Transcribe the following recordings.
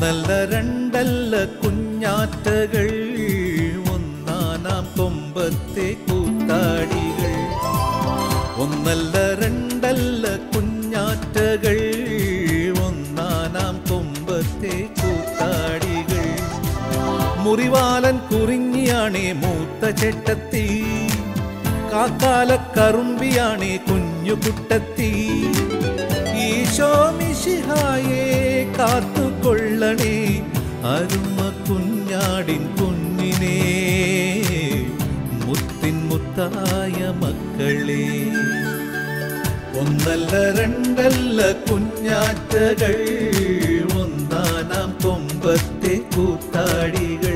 ഒന്നല്ല രണ്ടല്ല കുഞ്ഞാറ്റകൾ ഒന്നാനാം കൊമ്പത്തെ കൂത്താടികൾ ഒന്നല്ല രണ്ടല്ല കുഞ്ഞാറ്റകൾ ഒന്നാനാം കൊമ്പത്തെ കൂത്താടികൾ മുറിവാലൻ കുറിഞ്ഞിയാണേ മൂത്ത ചെട്ടത്തി കാക്കാല കറുമ്പിയാണേ കുഞ്ഞു കുട്ടത്തി ഈശോ മിശിഹായെ കാത്തുകൊള്ളണേ അരുമ കുഞ്ഞാടിൻ കുഞ്ഞിനെ മുത്തിൻ മുത്തായ മക്കളെ ഒന്നല്ല രണ്ടല്ല കുഞ്ഞാറ്റകൾ ഒന്നാനാം കൊമ്പത്തെ കൂത്താടികൾ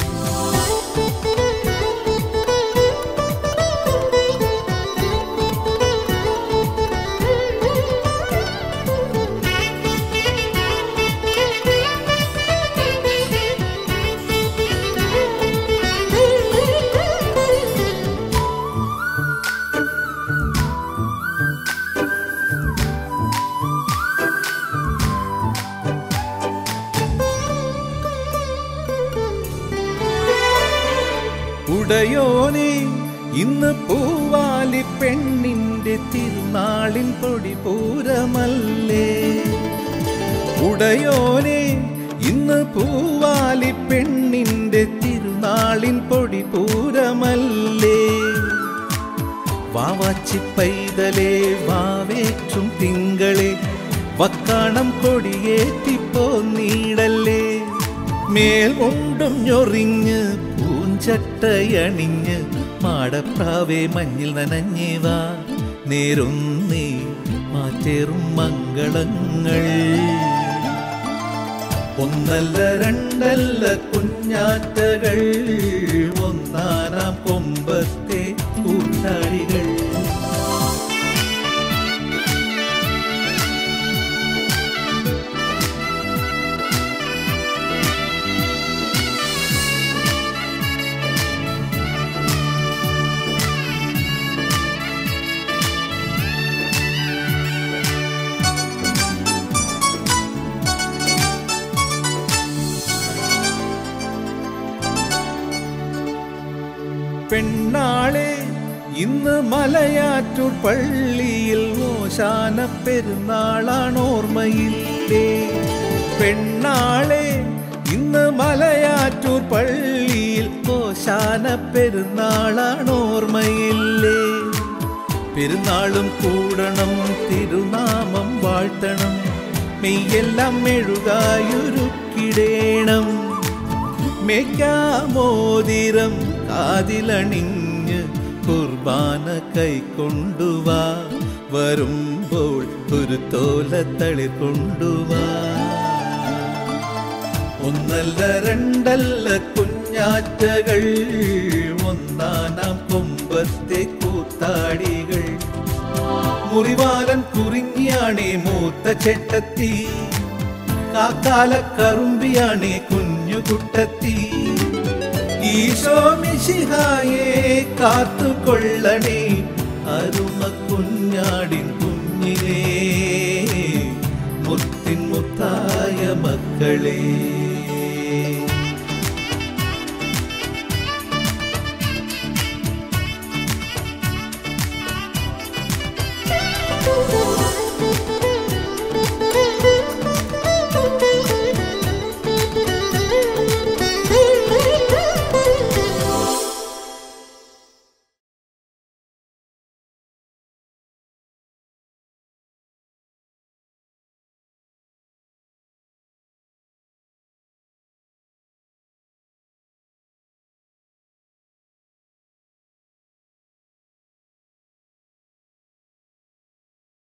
ഉടയോനെ ഇന്ന് പൂവാലി പെണ്ണിന്റെ തിരുനാളിൻ പൊടി പൂരമല്ലേ ഉടയോനെ ഇന്ന് പൂവാലി പെണ്ണിന്റെ തിരുനാളിൻ പൊടി പൂരമല്ലേ വാവാച്ചി പൈതലേ വാവേറ്റും തിങ്കളെ വക്കാണം കൊടിയേറ്റിപ്പോ നീടല്ലേ മേൽ കൊണ്ടും ഞൊറിഞ്ഞ് പൂഞ്ചട്ടയണിഞ്ഞ് മാടപ്രാവേ മഞ്ഞിൽ നനഞ്ഞേവാ നേരൊന്നേ മാറ്റേറും മംഗളങ്ങൾ ഒന്നല്ല രണ്ടല്ല കുഞ്ഞാറ്റകൾ ഒന്നാനാം കൊമ്പത്തെ കൂട്ടാടികൾ പെണ്ണാളെ ഇന്ന് മലയാറ്റൂർ പള്ളിയിൽ ഓശാന പെരുന്നാളാണ് ഓർമ്മയില്ലേ പെണ്ണാളെ ഇന്ന് മലയാറ്റൂർ പള്ളിയിൽ ഓശാന പെരുന്നാളാണ് ഓർമ്മയില്ലേ പെരുന്നാളും കൂടണം തിരുനാമം വാഴ്ത്തണം മെയ്യെല്ലാം മെഴുകായുരുക്കിടേണം മേക്കാമോതിരം കാതിലണിഞ്ഞ് കുർബാന കൈക്കൊണ്ടുവാ വരുമ്പോൾ ഒരു തോലത്തളി കൊണ്ടുവാ ഒന്നല്ല രണ്ടല്ല കുഞ്ഞാറ്റകൾ ഒന്നാനാം കൊമ്പത്തെ കൂത്താടികൾ മുറിവാലൻ കുറിഞ്ഞിയാണേ മൂത്ത ചെട്ടത്തി കാക്കാല കറുമ്പിയാണേ കുഞ്ഞു കുട്ടത്തി ഈശോ മിശിഹായെ കാത്തുകൊള്ളണേ അരുമ കുഞ്ഞാടിൻ കുഞ്ഞിനെ മുത്തിൻ മുത്തായ മക്കളെ